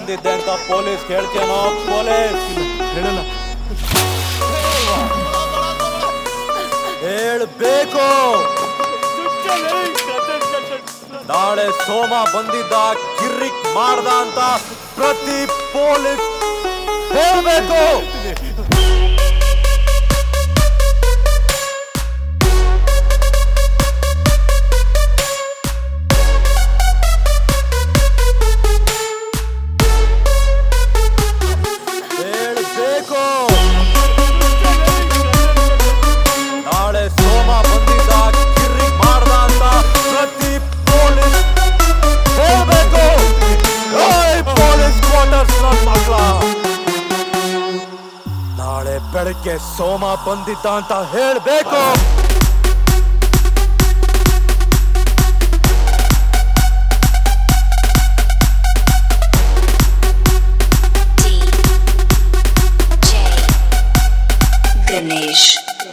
ಬಂದಿದ್ದೆ ಅಂತ police ಹೇಳ್ತೇನೋ police ಹೇಳಲ್ಲ ಹೇಳ್ಬೇಕು ನಾಳೆ ಸೋಮ ಬಂದಿದ್ದ ಕಿರಿಕ್ ಮಾಡ್ದ ಅಂತ ಪ್ರತಿ ಪೊಲೀಸ್ ಹೇಳ್ಬೇಕು ಹೇಳ್ಬೇಕು ನಾಳೆ ಸೋಮ ಬಂದಿದ್ದ ಕಿರಿಕ್ ಮಾಡ್ದ ಅಂತ ಪ್ರತಿ ಪೊಲೀಸ್ ಹೇಳ್ಬೇಕು ಏಯ್ ಪೊಲೀಸ್ ಕ್ವಾರ್ಟರ್ಸ್ ನನ್ ಮಕ್ಳ ನಾಳೆ ಬೆಳಗ್ಗೆ ಸೋಮ ಬಂದಿದ್ದ ಅಂತ ಹೇಳ್ಬೇಕು J Ganesh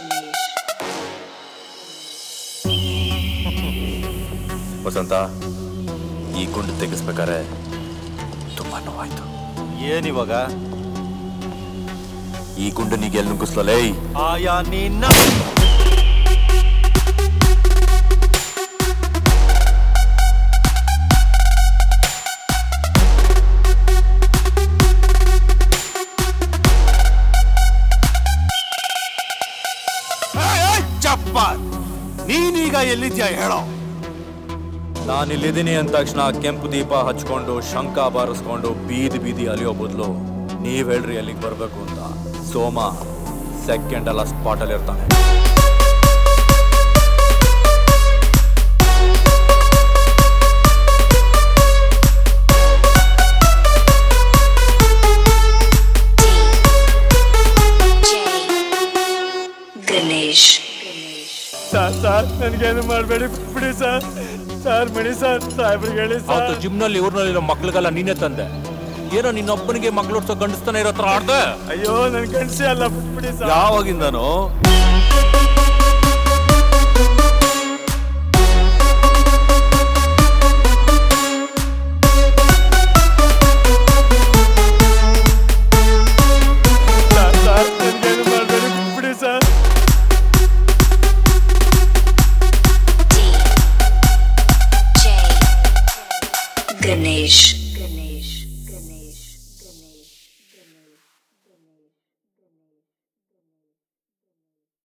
ವಸಂತ ಈ ಗುಂಡು ತೆಗೆಸ್ಬೇಕಾರೆ ತುಂಬಾ ನೋವಾಯ್ತು ಏನಿವಾಗ ಈ ಗುಂಡು ನೀಗೆ ಎಲ್ಲಿ ನುಗ್ಗಿಸ್ಲೇ ಆಯಾ ನಿನ್ನ ಚಪ್ಪ ನೀನೀಗ ಎಲ್ಲಿದ್ಯಾ ಹೇಳೋ ನಾನಿಲ್ಲಿದ್ದೀನಿ ಅಂದ ತಕ್ಷಣ ಕೆಂಪು ದೀಪ ಹಚ್ಕೊಂಡು ಶಂಕ ಬಾರಿಸ್ಕೊಂಡು ಬೀದಿ ಬೀದಿ ಅಲಿಯೋ ಬದಲು ನೀವ್ ಹೇಳ್ರಿ ಅಲ್ಲಿಗೆ ಬರ್ಬೇಕು ಅಂತ ಸೋಮ ಸೆಕೆಂಡ್ ಅಲ್ಲ ಸ್ಪಾಟ್ ಅಲ್ಲಿ ಇರ್ತಾನೆ J Ganesh ಸರ್ ಸರ್ ನನಗೇನು ಮಾಡಬೇಡಿ ಬಿಡಿ ಸರ್ ಸರ್ ಬಿಡಿ ಸರ್ ಸಾಹೇಬ್ರಿಗೆ ಹೇಳಿ ಅವತ್ತು ಸರ್ ಜಿಮ್ನಲ್ಲಿ ಊರ್ನಲ್ಲಿರೋ ಮಕ್ಳಿಗೆಲ್ಲ ನೀನೇ ತಂದೆ ಏನೋ ನಿನ್ನೊಬ್ಬನಿಗೆ ಮಕ್ಳು ಗಂಡಸ್ತಾನೆ ಇರೋ ಹತ್ರ ಆಡ್ದೆ ಅಯ್ಯೋ ನನ್ ಕಣ್ಸಿ ಅಲ್ಲ ಬಿಡಿ ಸರ್ ಯಾವಾಗಿಂದನೋ